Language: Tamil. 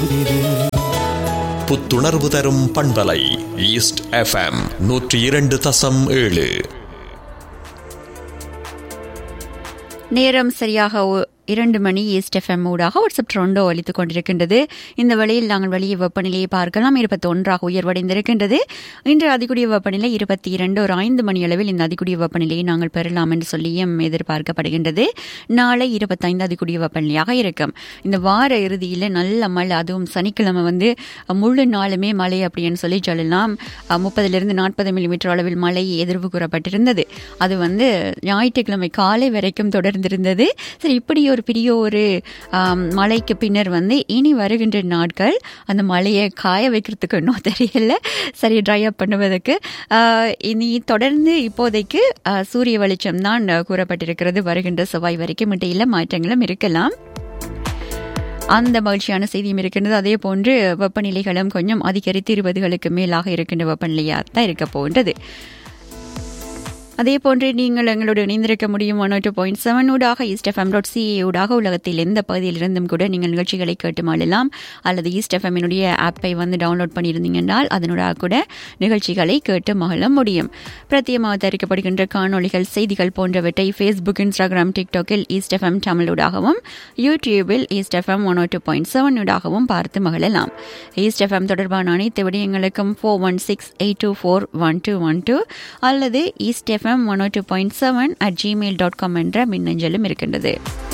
புத்துணர்வு தரும் பண்பலை ஈஸ்ட் எஃப்எம் நூற்றி இரண்டு தசம் ஏழு நேரம் சரியாக ஒ- இரண்டு மணி ஈஸ்ட் எஃப்எம் ஊடாக வாட்ஸ்அப் ட்ரெண்டோ அளித்துக் கொண்டிருக்கின்றது இந்த வழியில் நாங்கள் வெளியே வெப்பநிலையை பார்க்கலாம் இருபத்தி ஒன்றாக உயர்வடைந்திருக்கின்றது இன்று அதிகூடிய வெப்பநிலை இருபத்தி இரண்டு ஒரு ஐந்து மணி அளவில் இந்த அதிகூடிய வெப்பநிலையை நாங்கள் பெறலாம் என்று சொல்லியும் எதிர்பார்க்கப்படுகின்றது நாளை இருபத்தைந்து அதிகூடிய வெப்பநிலையாக இருக்கும் இந்த வார இறுதியில் நல்ல மழை அதுவும் சனிக்கிழமை வந்து முழு நாளுமே மழை அப்படின்னு சொல்லி சொல்லலாம் முப்பதிலிருந்து நாற்பது மில்லிமீட்டர் அளவில் மழை எதிர்வு கூறப்பட்டிருந்தது அது வந்து ஞாயிற்றுக்கிழமை காலை வரைக்கும் தொடர்ந்திருந்தது சரி இப்படி ஒரு பெரிய ஒரு ஆம், மழைக்கு பின்னர் வந்து இனி வருகின்ற நாட்கள் அந்த மழையை காய வைக்கிறதுக்கு இன்னும் தெரியல சரி ட்ரை அப் பண்ணுவதற்கு ஆ, இனி தொடர்ந்து இப்போதைக்கு ஆ, சூரிய வெளிச்சம் தான் கூறப்பட்டிருக்கிறது வருகின்ற செவ்வாய் வரைக்கும் இடையில மாற்றங்களும் இருக்கலாம் அந்த மகிழ்ச்சியான செய்தியும் இருக்கின்றது அதே போன்று வெப்பநிலைகளும் கொஞ்சம் அதிகரித்து இருபதுகளுக்கு மேலாக இருக்கின்ற வெப்பநிலையாக தான் இருக்க போகின்றது அதே போன்று நீங்கள் எங்களோடு இணைந்திருக்க முடியும் ஒன் டூ பாயிண்ட் செவன் ஊடாக ஈஸ்ட் எஃப்எம் டாட் சிஏ ஊடாக உலகத்தில் எந்த பகுதியிலிருந்தும் கூட நீங்கள் நிகழ்ச்சிகளை கேட்டு மாளலாம் அல்லது ஈஸ்ட் எஃப்எம்மினுடைய ஆப்பை வந்து டவுன்லோட் பண்ணியிருந்தீங்கன்னால் அதனூடாக கூட நிகழ்ச்சிகளை கேட்டு மகிழ முடியும் பிரத்தியமாக தயாரிக்கப்படுகின்ற காணொளிகள் செய்திகள் போன்றவற்றை ஃபேஸ்புக் இன்ஸ்டாகிராம் டிக்டாக்கில் ஈஸ்ட் எஃப்எம் தமிழூடாகவும் யூடியூபில் East FM one two point seven ஊடாகவும் பார்த்து மகிழலாம் ஈஸ்ட் எஃப்எம் தொடர்பான அனைத்து விடயங்களுக்கும் four one six eight two four one two one two அல்லது East FM one two point seven at Gmail dot com என்ற மின்னஞ்சலும் இருக்கின்றது